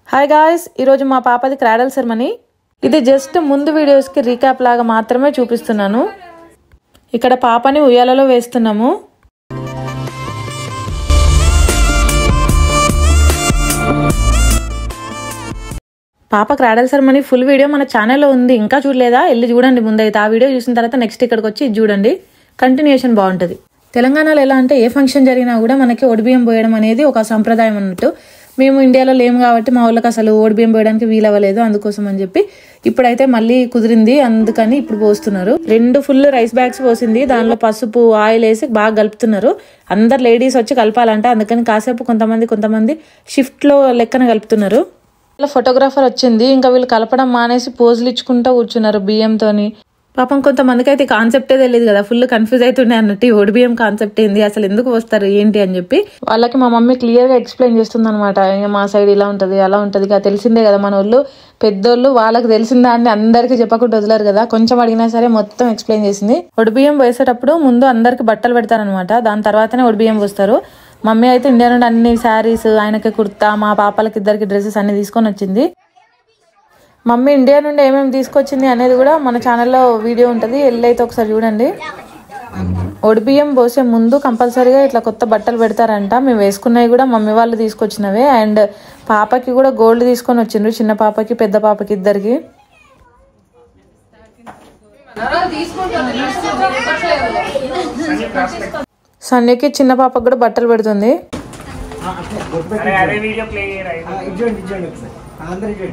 Hi guys ఈరోజు మా పాపది క్రాడల్ సెరమనీ ఇది జస్ట్ ముందు వీడియోస్కి రీక్యాప్ లాగా మాత్రమే చూపిస్తున్నాను ఇక్కడ పాపని ఉయ్యాలలో వేస్తున్నాము పాప క్రాడల్ సెరమనీ ఫుల్ వీడియో మన ఛానల్లో ఉంది ఇంకా చూడలేదా వెళ్ళి చూడండి ముందైతే ఆ వీడియో చూసిన తర్వాత నెక్స్ట్ ఇక్కడికి వచ్చి ఇది చూడండి కంటిన్యూషన్ బాగుంటుంది తెలంగాణలో ఎలా అంటే ఏ ఫంక్షన్ జరిగినా కూడా మనకి ఒడిబియ్యం పోయడం అనేది ఒక సంప్రదాయం అన్నట్టు మేము ఇండియాలో లేము కాబట్టి మా వాళ్ళకి అసలు ఓడిబియ్యం పోయడానికి వీలవ్వలేదు అందుకోసం అని చెప్పి ఇప్పుడైతే మళ్ళీ కుదిరింది అందుకని ఇప్పుడు పోస్తున్నారు రెండు ఫుల్ రైస్ బ్యాగ్స్ పోసింది దానిలో పసుపు ఆయిల్ వేసి బాగా కలుపుతున్నారు అందరు లేడీస్ వచ్చి కలపాలంటే అందుకని కాసేపు కొంతమంది కొంతమంది షిఫ్ట్లో లెక్కన కలుపుతున్నారు ఇలా ఫోటోగ్రాఫర్ వచ్చింది ఇంకా వీళ్ళు కలపడం మానేసి పోజులు ఇచ్చుకుంటూ కూర్చున్నారు బియ్యంతోని పాపం కొంతమందికి అయితే కాన్సెప్టే తెలియదు కదా ఫుల్ కన్ఫ్యూజ్ అవుతుండే అన్నట్టు ఈ ఒడి బియ్యం కాన్సెప్ట్ ఏంది అసలు ఎందుకు వస్తారు ఏంటి అని చెప్పి వాళ్ళకి మా మమ్మీ క్లియర్ గా ఎక్స్ప్లెయిన్ చేస్తుంది అనమాట మా సైడ్ ఇలా ఉంటది అలా ఉంటది ఇక తెలిసిందే కదా మన వాళ్ళు పెద్దోళ్ళు వాళ్ళకి తెలిసిన దాన్ని అందరికీ చెప్పకుండా వదిలేరు కదా కొంచెం అడిగినా సరే మొత్తం ఎక్స్ప్లెయిన్ చేసింది ఒడిబియ్యం వేసేటప్పుడు ముందు అందరికి బట్టలు పెడతారనమాట దాని తర్వాతనే ఒడిబియ్యం పోస్తారు మమ్మీ అయితే ఇండియా నుండి అన్ని శారీస్ ఆయనకి కుర్తా మా పాపలకి ఇద్దరికి డ్రెస్సెస్ అన్ని తీసుకొని వచ్చింది మమ్మీ ఇండియా నుండి ఏమేమి తీసుకొచ్చింది అనేది కూడా మన ఛానల్లో వీడియో ఉంటుంది వెళ్ళి అయితే ఒకసారి చూడండి ఒడిబియ్యం పోసే ముందు కంపల్సరీగా ఇట్లా కొత్త బట్టలు పెడతారంట మేము వేసుకున్నవి కూడా మమ్మీ వాళ్ళు తీసుకొచ్చినవే అండ్ పాపకి కూడా గోల్డ్ తీసుకొని వచ్చిండ్రు చిన్న పాపకి పెద్ద పాపకి ఇద్దరికి సన్యకి చిన్న పాపకి కూడా బట్టలు పెడుతుంది అరే అదే వీడియో ప్లే చేయరా ఇది. ఇచ్చేయండి ఇచ్చేయండి ఒకసారి అందరు ఇచ్చేయండి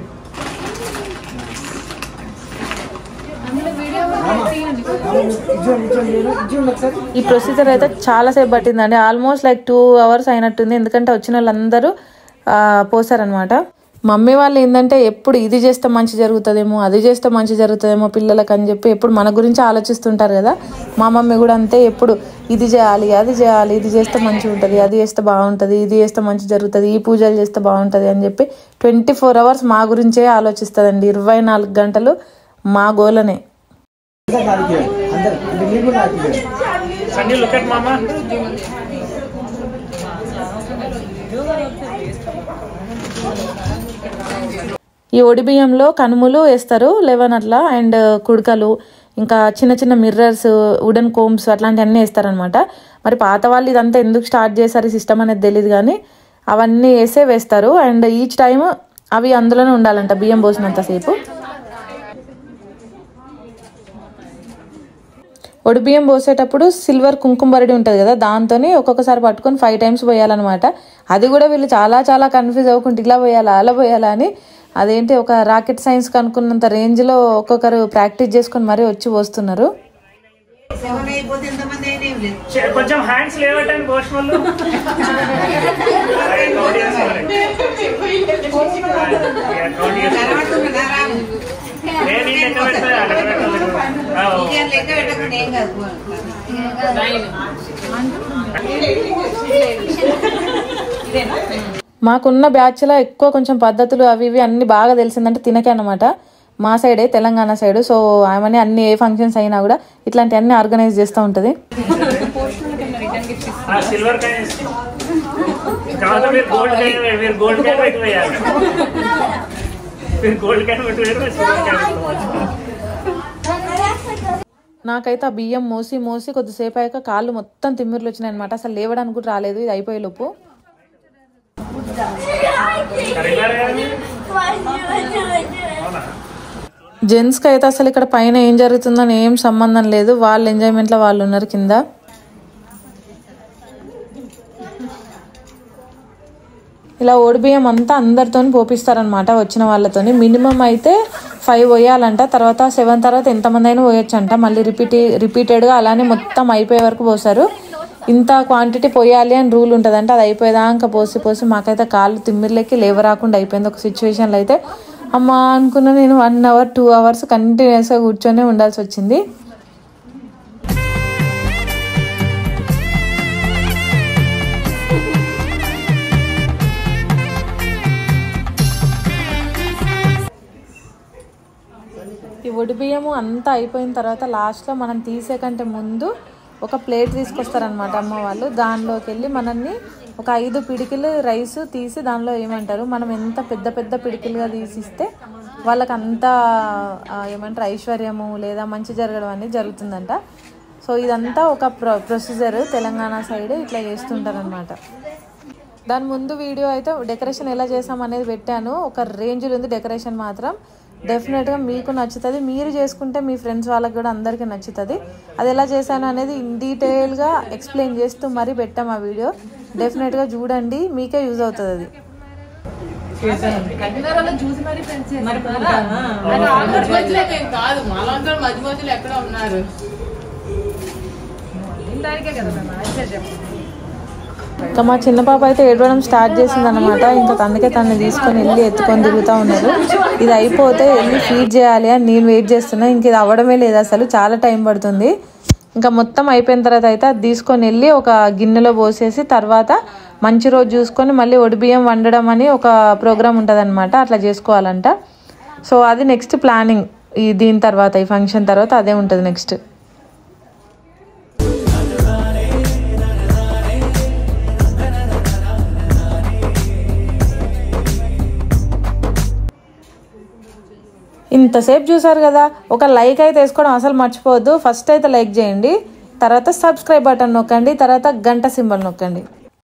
ఇచ్చేయండి ఇచ్చేయండి ఇచ్చేయండి ఒకసారి ఈ ప్రొసీజర్ అయితే చాలా సేపు పట్టిందండి ఆల్మోస్ట్ లైక్ టూ అవర్స్ అయినట్టుంది ఎందుకంటే వచ్చిన వాళ్ళందరూ ఆ, పోసారనమాట మమ్మీ వాళ్ళు ఏంటంటే ఎప్పుడు ఇది చేస్తే మంచి జరుగుతుందేమో అది చేస్తే మంచి జరుగుతుందేమో పిల్లలకి అని చెప్పి ఎప్పుడు మన గురించి ఆలోచిస్తుంటారు కదా మా మమ్మీ కూడా అంతే ఎప్పుడు ఇది చేయాలి అది చేయాలి ఇది చేస్తే మంచిగా ఉంటుంది అది చేస్తే బాగుంటుంది ఇది చేస్తే మంచి జరుగుతుంది ఈ పూజలు చేస్తే బాగుంటుంది అని చెప్పి ట్వంటీ ఫోర్ అవర్స్ మా గురించే ఆలోచిస్తుందండి ఇరవై నాలుగు గంటలు మా గోలనే ఒకసారి నాకు ఇచ్చేయండి అందరు అంటే మీరు కూడా నాకు ఇచ్చేయండి సంజయ్ లుక్ ఎట్ మామా ఈ ఒడి బియ్యంలో కనుములు వేస్తారు లెవెన్ అట్లా అండ్ కుడకలు ఇంకా చిన్న చిన్న మిర్రర్స్ వుడెన్ కోమ్స్ అట్లాంటివన్నీ వేస్తారనమాట మరి పాత వాళ్ళు ఇదంతా ఎందుకు స్టార్ట్ చేశారు సిస్టమ్ అనేది తెలియదు కానీ అవన్నీ వేసే వేస్తారు అండ్ ఈచ్ టైం అవి అందులోనే ఉండాలంట బియ్యం పోసినంతసేపు ఒడి బియ్యం పోసేటప్పుడు సిల్వర్ కుంకుమ బరడి ఉంటుంది కదా దాంతో ఒక్కొక్కసారి పట్టుకొని ఫైవ్ టైమ్స్ పోయాలన్నమాట అది కూడా వీళ్ళు చాలా చాలా కన్ఫ్యూజ్ అవ్వకుండా ఇలా పోయాలా అలా పోయాలా అని అదేంటి ఒక రాకెట్ సైన్స్ కనుక్కున్నంత రేంజ్లో ఒక్కొక్కరు ప్రాక్టీస్ చేసుకొని మరీ వచ్చి పోస్తున్నారు చే- కొంచెం హ్యాండ్స్ లేవటండి పోస్ట్ వాళ్ళు అరే, count చేసుకోవాలి. Yeah, count చేసుకోవాలి. ఏ, నీ లెక్క పెడతా, ఆ లెక్క పెట్టాలి. ఆ, ఓ. మాకున్న బ్యాచ్లో ఎక్కువ కొంచెం పద్ధతులు అవి ఇవి అన్ని బాగా తెలిసిందంటే తినకే అనమాట మా సైడే తెలంగాణ సైడ్ సో ఆమెని అన్ని ఏ ఫంక్షన్స్ అయినా కూడా ఇట్లాంటివన్నీ ఆర్గనైజ్ చేస్తూ ఉంటుంది ఆ సిల్వర్ కాయిన్ కాదు మీరు గోల్డ్ కాయిన్ మీరు గోల్డ్ కాయిన్ పెట్టి వేయాలి మీరు గోల్డ్ కాయిన్ పెట్టి వేయాలి సిల్వర్ కాయిన్ పెట్టుకోవాలి. నాకైతే ఆ బియ్యం మోసి మోసి కొద్దిసేపు అయ్యాక కాళ్ళు మొత్తం తిమ్మిర్లు వచ్చినాయి అనమాట అసలు లేవడానికి కూడా రాలేదు ఇది అయిపోయే లోపు కరీంనగర్ కదా మీరు? అవునా జెంట్స్కి అయితే అసలు ఇక్కడ పైన ఏం జరుగుతుందని ఏం సంబంధం లేదు వాళ్ళ ఎంజాయ్మెంట్లో వాళ్ళు ఉన్నారు కింద ఇలా ఓడిబియ్యం అంతా అందరితో పోపిస్తారనమాట వచ్చిన వాళ్ళతోని మినిమం అయితే ఫైవ్ పోయాలంట తర్వాత సెవెన్ తర్వాత ఎంతమంది అయినా పోయొచ్చంట మళ్ళీ రిపీట్ రిపీటెడ్గా అలానే మొత్తం అయిపోయే వరకు పోసారు ఇంత క్వాంటిటీ పోయాలి అని రూల్ ఉంటుందంట అది అయిపోయేదాకా పోసి పోసి మాకైతే కాళ్ళు తిమ్మిర్లకి లేవరాకుండా అయిపోయింది ఒక సిచ్యువేషన్లో అయితే అమ్మా అనుకున్న నేను వన్ అవర్ టూ అవర్స్ కంటిన్యూస్గా కూర్చొని ఉండాల్సి వచ్చింది ఈ ఒడి బియ్యము అంతా అయిపోయిన తర్వాత లాస్ట్లో మనం తీసే కంటే ముందు ఒక ప్లేట్ తీసుకొస్తారనమాట అమ్మ వాళ్ళు దానిలోకి వెళ్ళి మనల్ని ఒక ఐదు పిడికిలు రైస్ తీసి దానిలో ఏమంటారు మనం ఎంత పెద్ద పెద్ద పిడికిలుగా తీసిస్తే వాళ్ళకి అంత ఆ, ఏమంటారు ఐశ్వర్యము లేదా మంచి జరగడం అనేది జరుగుతుందంట సో ఇదంతా ఒక ప్రొ ప్రొసీజర్ తెలంగాణ సైడ్ ఇట్లా చేస్తుంటారనమాట దాని ముందు వీడియో అయితే డెకరేషన్ ఎలా చేసాం అనేది పెట్టాను ఒక రేంజ్లో ఉంది డెకరేషన్ మాత్రం డెఫినెట్గా మీకు నచ్చుతుంది మీరు చేసుకుంటే మీ ఫ్రెండ్స్ వాళ్ళకి కూడా అందరికీ నచ్చుతుంది అది ఎలా చేశాను అనేది ఇన్ డీటెయిల్గా ఎక్స్ప్లెయిన్ చేస్తూ మరీ పెట్టాం ఆ వీడియో డెఫినెట్గా చూడండి మీకే యూజ్ అవుతుంది అది కాదు మాలాంటి మధ్య మధ్యలో ఎక్కడ ఉన్నారు ఇంకా మా చిన్న పాప అయితే ఏడవడం స్టార్ట్ చేసింది అనమాట ఇంకా అందుకే తనని తీసుకొని వెళ్ళి ఎత్తుకొని తిరుగుతూ ఉన్నారు ఇది అయిపోతే వెళ్ళి ఫీడ్ చేయాలి అని నేను వెయిట్ చేస్తున్నా ఇంక ఇది అవ్వడమే లేదు అసలు చాలా టైం పడుతుంది ఇంకా మొత్తం అయిపోయిన తర్వాత అయితే అది తీసుకొని వెళ్ళి ఒక గిన్నెలో పోసేసి తర్వాత మంచి రోజు చూసుకొని మళ్ళీ ఒడిబియ్యం వండడం అని ఒక ప్రోగ్రామ్ ఉంటుంది అట్లా చేసుకోవాలంట సో అది నెక్స్ట్ ప్లానింగ్ ఈ దీని తర్వాత ఈ ఫంక్షన్ తర్వాత అదే ఉంటుంది నెక్స్ట్ ఇంతసేపు చూసారు కదా ఒక లైక్ అయితే వేసుకోవడం అసలు మర్చిపోవద్దు ఫస్ట్ అయితే లైక్ చేయండి తర్వాత సబ్స్క్రైబ్ బటన్ నొక్కండి తర్వాత గంట సింబల్ నొక్కండి